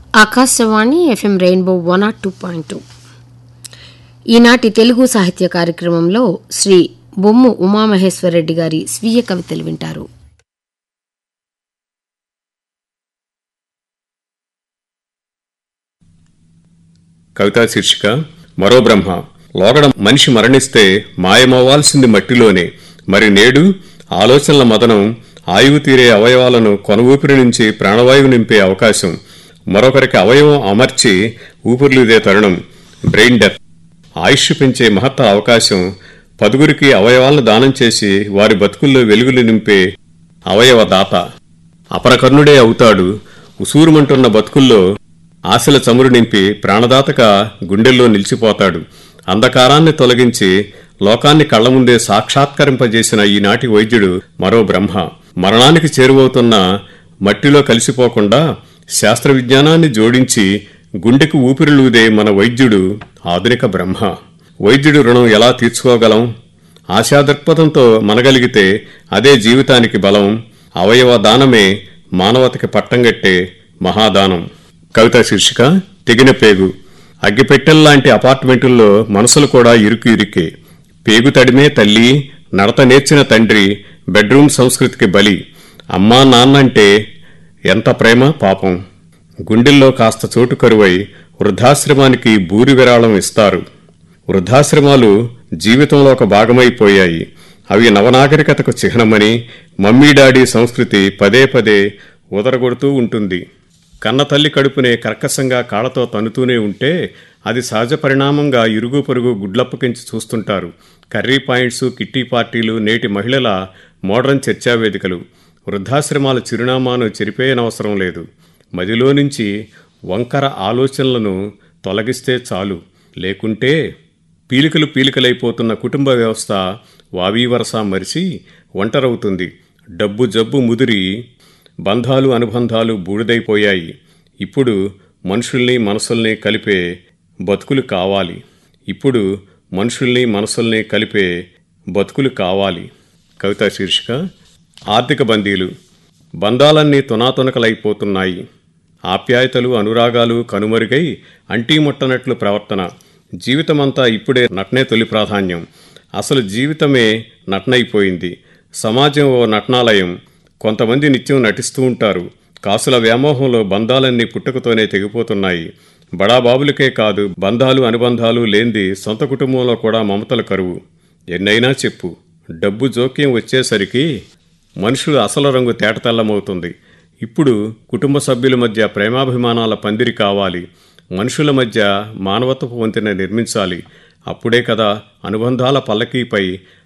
Akashvani FM rainbow one eight two point two ఈనాటి తెలుగు సాహిత్య కార్యక్రమంలో శ్రీ బొమ్ము ఉమామహేశ్వరరెడ్డి గారి స్వీయ కవితలు వింటారు కవితా శీర్షిక మరో బ్రహ్మ లోగడ మనిషి మరణిస్తే మాయమవ్వాల్సింది మట్టిలోనే మరి నేడు ఆలోచనల మదనం ఆయువు తీరే అవయవాలను కొన ఊపిరి నుంచి ప్రాణవాయువు నింపే అవకాశం మరొకరికి అవయవం అమర్చి ఊపిరిలుదే తరుణం బ్రెయిన్ డెత్ ఆయుష్ పెంచే మహత్తర అవకాశం పదుగురికి అవయవాలను దానం చేసి వారి బతుకుల్లో వెలుగులు నింపే అవయవ దాత అపరకర్ణుడే అవుతాడు ఉసూరుమంటున్న బతుకుల్లో ఆశల చమురు నింపి ప్రాణదాతగా గుండెల్లో నిలిచిపోతాడు అంధకారాన్ని తొలగించి లోకాన్ని కళ్ల ముందే సాక్షాత్కరింపజేసిన ఈనాటి వైద్యుడు మరో బ్రహ్మ మరణానికి చేరువవుతున్న మట్టిలో కలిసిపోకుండా శాస్త్ర విజ్ఞానాన్ని జోడించి గుండెకు ఊపిరిలూదే మన వైద్యుడు ఆధునిక బ్రహ్మ వైద్యుడు రుణం ఎలా తీర్చుకోగలం ఆశాదృక్పథంతో మనగలిగితే అదే జీవితానికి బలం అవయవ దానమే మానవతకి పట్టంగట్టే మహాదానం కవిత శీర్షిక తెగిన పేగు అగ్గిపెట్టెల్లాంటి అపార్ట్మెంటుల్లో మనసులు కూడా ఇరుకు ఇరుకే పేగు తడిమే తల్లి నడత నేర్చిన తండ్రి బెడ్రూమ్ సంస్కృతికి బలి అమ్మా నాన్న అంటే ఎంత ప్రేమ పాపం గుండెల్లో కాస్త చోటు కరువై వృద్ధాశ్రమానికి బూరి విరాళం ఇస్తారు వృద్ధాశ్రమాలు జీవితంలో ఒక భాగమైపోయాయి అవి నవనాగరికతకు చిహ్నమని మమ్మీ డాడీ సంస్కృతి పదే పదే ఉదరగొడుతూ ఉంటుంది కన్న తల్లి కడుపునే కర్కశంగా కాళ్లతో తన్నుతూనే ఉంటే అది సహజ పరిణామంగా ఇరుగు పొరుగు గుడ్లప్పకించి చూస్తుంటారు కర్రీ పాయింట్స్ కిట్టి పార్టీలు నేటి మహిళల మోడర్న్ చర్చా వేదికలు వృద్ధాశ్రమాల చిరునామాను చెరిపేయనవసరం లేదు మదిలో నుంచి వంకర ఆలోచనలను తొలగిస్తే చాలు లేకుంటే పీలికలు పీలికలైపోతున్న కుటుంబ వ్యవస్థ వావీవరస మరిచి ఒంటరవుతుంది డబ్బు జబ్బు ముదిరి బంధాలు అనుబంధాలు బూడిదైపోయాయి ఇప్పుడు మనుషుల్ని మనసుల్ని కలిపే బతుకులు కావాలి ఇప్పుడు మనుషుల్ని మనసుల్ని కలిపే బతుకులు కావాలి కవితా శీర్షిక ఆర్థిక బందీలు బంధాలన్నీ తునాతునకలైపోతున్నాయి ఆప్యాయతలు అనురాగాలు కనుమరుగై అంటీముట్టనట్లు ప్రవర్తన జీవితమంతా ఇప్పుడే నటనే తొలి ప్రాధాన్యం అసలు జీవితమే నటనైపోయింది సమాజం ఓ నటనాలయం కొంతమంది నిత్యం నటిస్తూ ఉంటారు కాసుల వ్యామోహంలో బంధాలన్నీ పుట్టుకతోనే తెగిపోతున్నాయి బడాబాబులకే కాదు బంధాలు అనుబంధాలు లేంది సొంత కుటుంబంలో కూడా మమతల కరువు ఎన్నైనా చెప్పు డబ్బు జోక్యం వచ్చేసరికి మనుషులు అసలు రంగు తేటతెల్లమవుతుంది ఇప్పుడు కుటుంబ సభ్యుల మధ్య ప్రేమాభిమానాల పందిరి కావాలి మనుషుల మధ్య మానవత్వపు వంతెన నిర్మించాలి అప్పుడే కదా అనుబంధాల పల్లకీపై